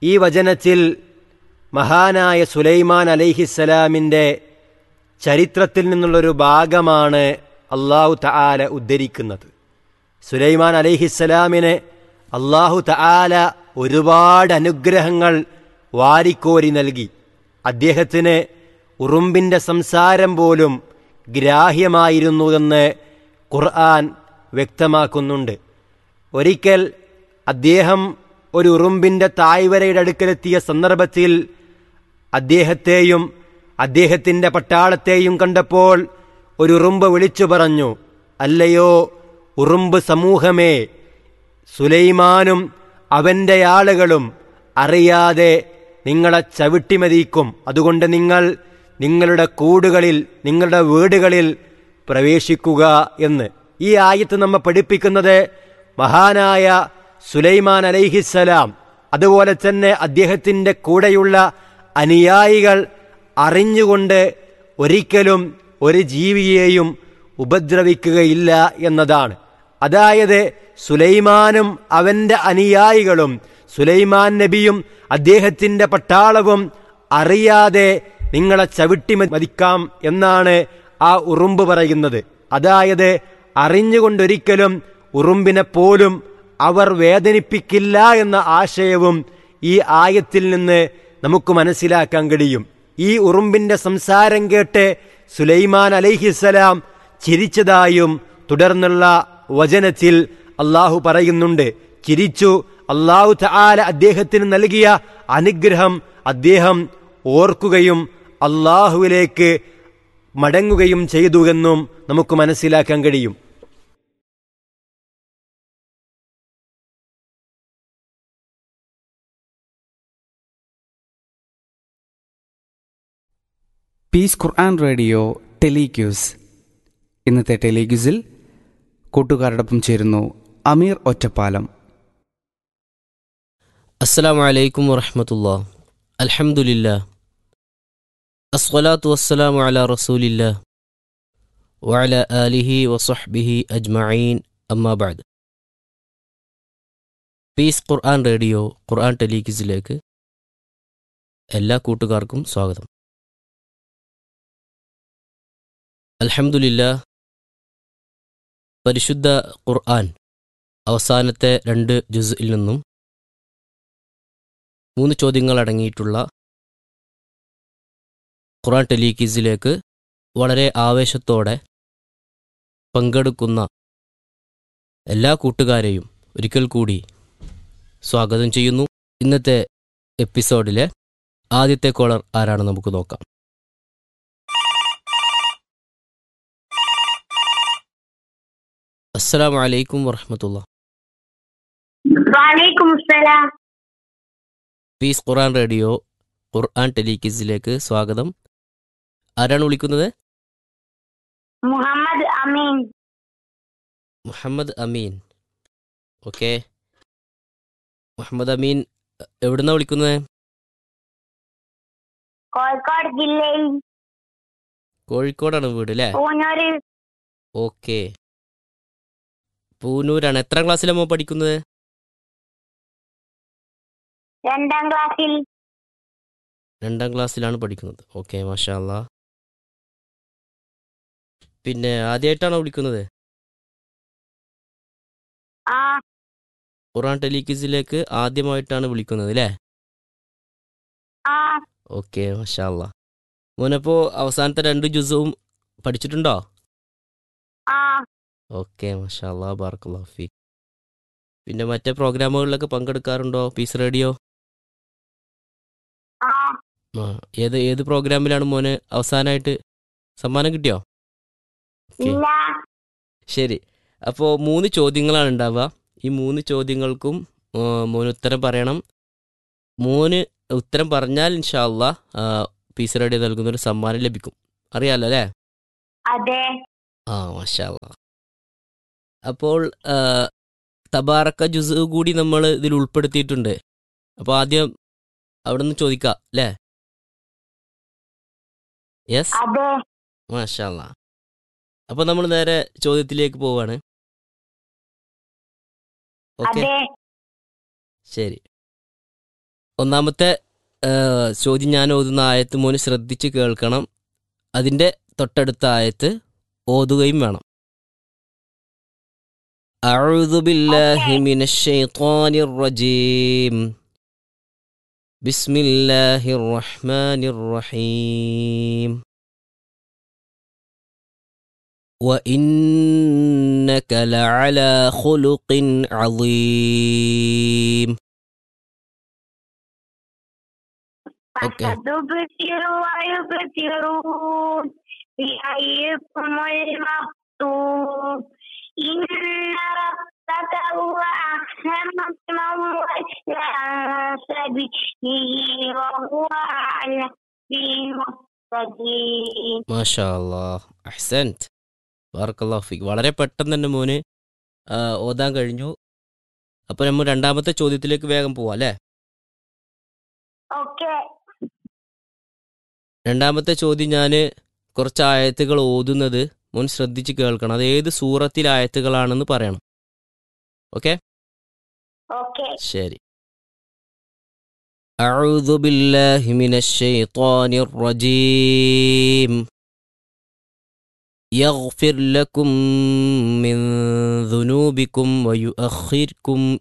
ഈ വചനത്തിൽ മഹാനായ സുലൈമാൻ അലൈഹിസ്സലാമിൻ്റെ ചരിത്രത്തിൽ നിന്നുള്ളൊരു ഭാഗമാണ് അള്ളാഹു തആല ഉദ്ധരിക്കുന്നത് സുലൈമാൻ അലൈഹിസ്സലാമിന് അള്ളാഹു തആല ഒരുപാട് അനുഗ്രഹങ്ങൾ വാരിക്കോരി നൽകി അദ്ദേഹത്തിന് ഉറുമ്പിൻ്റെ സംസാരം പോലും ഗ്രാഹ്യമായിരുന്നുവെന്ന് ഖുർആൻ വ്യക്തമാക്കുന്നുണ്ട് ഒരിക്കൽ അദ്ദേഹം ഒരു ഉറുമ്പിൻ്റെ തായ്വരയുടെ അടുക്കലെത്തിയ സന്ദർഭത്തിൽ അദ്ദേഹത്തെയും അദ്ദേഹത്തിൻ്റെ പട്ടാളത്തെയും കണ്ടപ്പോൾ ഒരു ഉറുമ്പ് വിളിച്ചു പറഞ്ഞു അല്ലയോ ഉറുമ്പ് സമൂഹമേ സുലൈമാനും അവൻ്റെ ആളുകളും അറിയാതെ നിങ്ങളെ ചവിട്ടിമതിക്കും അതുകൊണ്ട് നിങ്ങൾ നിങ്ങളുടെ കൂടുകളിൽ നിങ്ങളുടെ വീടുകളിൽ പ്രവേശിക്കുക എന്ന് ഈ ആയത്ത് നമ്മെ പഠിപ്പിക്കുന്നത് മഹാനായ സുലൈമാൻ അലൈഹിസ്സലാം അതുപോലെ തന്നെ അദ്ദേഹത്തിൻ്റെ കൂടെയുള്ള അനുയായികൾ അറിഞ്ഞുകൊണ്ട് ഒരിക്കലും ഒരു ജീവിയെയും ഉപദ്രവിക്കുകയില്ല എന്നതാണ് അതായത് സുലൈമാനും അവൻ്റെ അനുയായികളും സുലൈമാൻ നബിയും അദ്ദേഹത്തിൻ്റെ പട്ടാളവും അറിയാതെ നിങ്ങളെ ചവിട്ടി മതിക്കാം എന്നാണ് ആ ഉറുമ്പ് പറയുന്നത് അതായത് അറിഞ്ഞുകൊണ്ടൊരിക്കലും ഉറുമ്പിനെ പോലും അവർ വേദനിപ്പിക്കില്ല എന്ന ആശയവും ഈ ആയത്തിൽ നിന്ന് നമുക്ക് മനസ്സിലാക്കാൻ കഴിയും ഈ ഉറുമ്പിന്റെ സംസാരം കേട്ട് സുലൈമാൻ അലൈഹിസ്സലാം ചിരിച്ചതായും തുടർന്നുള്ള വചനത്തിൽ അള്ളാഹു പറയുന്നുണ്ട് ചിരിച്ചു അള്ളാഹു തആല അദ്ദേഹത്തിന് നൽകിയ അനുഗ്രഹം അദ്ദേഹം ഓർക്കുകയും അള്ളാഹുവിലേക്ക് മടങ്ങുകയും ചെയ്തുവെന്നും നമുക്ക് മനസ്സിലാക്കാൻ കഴിയും പീസ് ഖുർആൻ റേഡിയോ ടെലിക്യൂസ് ഇന്നത്തെ ടെലിക്യൂസിൽ കൂട്ടുകാരോടൊപ്പം ചേരുന്നു അമീർ ഒറ്റപ്പാലം അസ്സലാമു അലൈക്കും വറഹമത്തുള്ള അൽഹംദുലില്ല അസ്വലാത്തു വസ്സലാമു അല റസൂലില്ല വഅല ആലിഹി വസഹ്ബിഹി അജ്മഈൻ അമ്മാബാദ് പീസ് ഖുർആൻ റേഡിയോ ഖുർആൻ ടെലിക്യൂസിലേക്ക് എല്ലാ കൂട്ടുകാർക്കും സ്വാഗതം അൽഹംദുലില്ല പരിശുദ്ധ ഖുർആൻ അവസാനത്തെ രണ്ട് ജുസിൽ നിന്നും മൂന്ന് ചോദ്യങ്ങൾ അടങ്ങിയിട്ടുള്ള ഖുറാൻ ടെലിക്കീസിലേക്ക് വളരെ ആവേശത്തോടെ പങ്കെടുക്കുന്ന എല്ലാ കൂട്ടുകാരെയും ഒരിക്കൽ കൂടി സ്വാഗതം ചെയ്യുന്നു ഇന്നത്തെ എപ്പിസോഡിലെ ആദ്യത്തെ കോളർ ആരാണ് നമുക്ക് നോക്കാം അസ്സലാമു അലൈക്കും വറഹമത്തുള്ള വാലേക്കും സലാം പീസ് ഖുറാൻ റേഡിയോ ഖുർആൻ ടെലിക്കിസിലേക്ക് സ്വാഗതം ആരാണ് വിളിക്കുന്നത് മുഹമ്മദ് അമീൻ മുഹമ്മദ് അമീൻ ഓക്കെ മുഹമ്മദ് അമീൻ എവിടുന്നാ വിളിക്കുന്നത് കോഴിക്കോട് ജില്ലയിൽ കോഴിക്കോടാണ് വീട് അല്ലേ പൂനൂര് ഓക്കെ പൂനൂരാണ് എത്ര ക്ലാസ്സിലാണ് പഠിക്കുന്നത് രണ്ടാം ക്ലാസ്സിൽ രണ്ടാം ക്ലാസ്സിലാണ് പഠിക്കുന്നത് ഓക്കെ മാഷാ അല്ലാ പിന്നെ ആദ്യമായിട്ടാണോ വിളിക്കുന്നത് ആ ഖുറാൻ ടെലിക്കിസിലേക്ക് ആദ്യമായിട്ടാണ് വിളിക്കുന്നത് അല്ലേ ആ ഓക്കെ മാഷാ അല്ലാ മോനപ്പോ അവസാനത്തെ രണ്ട് ജുസവും പഠിച്ചിട്ടുണ്ടോ ആ ഓക്കെ മാഷാ അല്ലാ ബാർക്കല്ലാ ഫീ പിന്നെ മറ്റേ പ്രോഗ്രാമുകളിലൊക്കെ പങ്കെടുക്കാറുണ്ടോ പീസ് റേഡിയോ ആ ആ ഏത് ഏത് പ്രോഗ്രാമിലാണ് മോന് അവസാനമായിട്ട് സമ്മാനം കിട്ടിയോ ഓക്കെ ഇല്ല ശരി അപ്പോൾ മൂന്ന് ചോദ്യങ്ങളാണ് ഉണ്ടാവുക ഈ മൂന്ന് ചോദ്യങ്ങൾക്കും ആ, മോന് ഉത്തരം പറയണം മോന് ഉത്തരം പറഞ്ഞാൽ ഇൻഷാല്ല പീസ് റേഡിയോ നൽകുന്ന ഒരു സമ്മാനം ലഭിക്കും അറിയാലോ അല്ലേ അതെ ആ മാഷാ അപ്പോൾ ആ, തബാറക്ക ജുസ് കൂടി നമ്മൾ ഇതിൽ ഉൾപ്പെടുത്തിയിട്ടുണ്ട് അപ്പോൾ ആദ്യം അവിടെ നിന്ന് ചോദിക്കാം അല്ലേ യെസ് അതെ മാഷാ അപ്പോൾ നമ്മൾ നേരെ ചോദ്യത്തിലേക്ക് പോവാണ് ഓക്കെ അതെ ശരി ഒന്നാമത്തെ ആ, ചോദ്യം ഞാൻ ഓതുന്ന ആയത്ത് മോന് ശ്രദ്ധിച്ച് കേൾക്കണം അതിൻ്റെ തൊട്ടടുത്ത ആയത്ത് ഓതുകയും വേണം أعوذ بالله من الشيطان الرجيم بسم الله الرحمن الرحيم وإنك لعلى خلق عظيم أوكي. فستبصر ويبصرون بأيكم المفتون إن ربك هو أحسن من وجه عن سبيله وهو أعلم بالمهتدين മാഷാ അല്ലാ അഹ്സൻറ്റ് ബാറക്കല്ലാഹു ഫീക്ക് വളരെ പെട്ടെന്ന് തന്നെ മോന് ആ, ഓതാൻ കഴിഞ്ഞു അപ്പോൾ നമ്മൾ രണ്ടാമത്തെ ചോദ്യത്തിലേക്ക് വേഗം പോവാം അല്ലേ ഓക്കെ രണ്ടാമത്തെ ചോദ്യം ഞാൻ കുറച്ച് ആയത്തുകൾ ഓതുന്നത് മോൻ ശ്രദ്ധിച്ച് കേൾക്കണം അത് ഏത് സൂറത്തിലെ ആയത്തുകളാണെന്ന് പറയണം ഓക്കെ ഓക്കെ ശരി أعوذ بالله من الشيطان الرجيم يغفر لكم من ذنوبكم ويؤخركم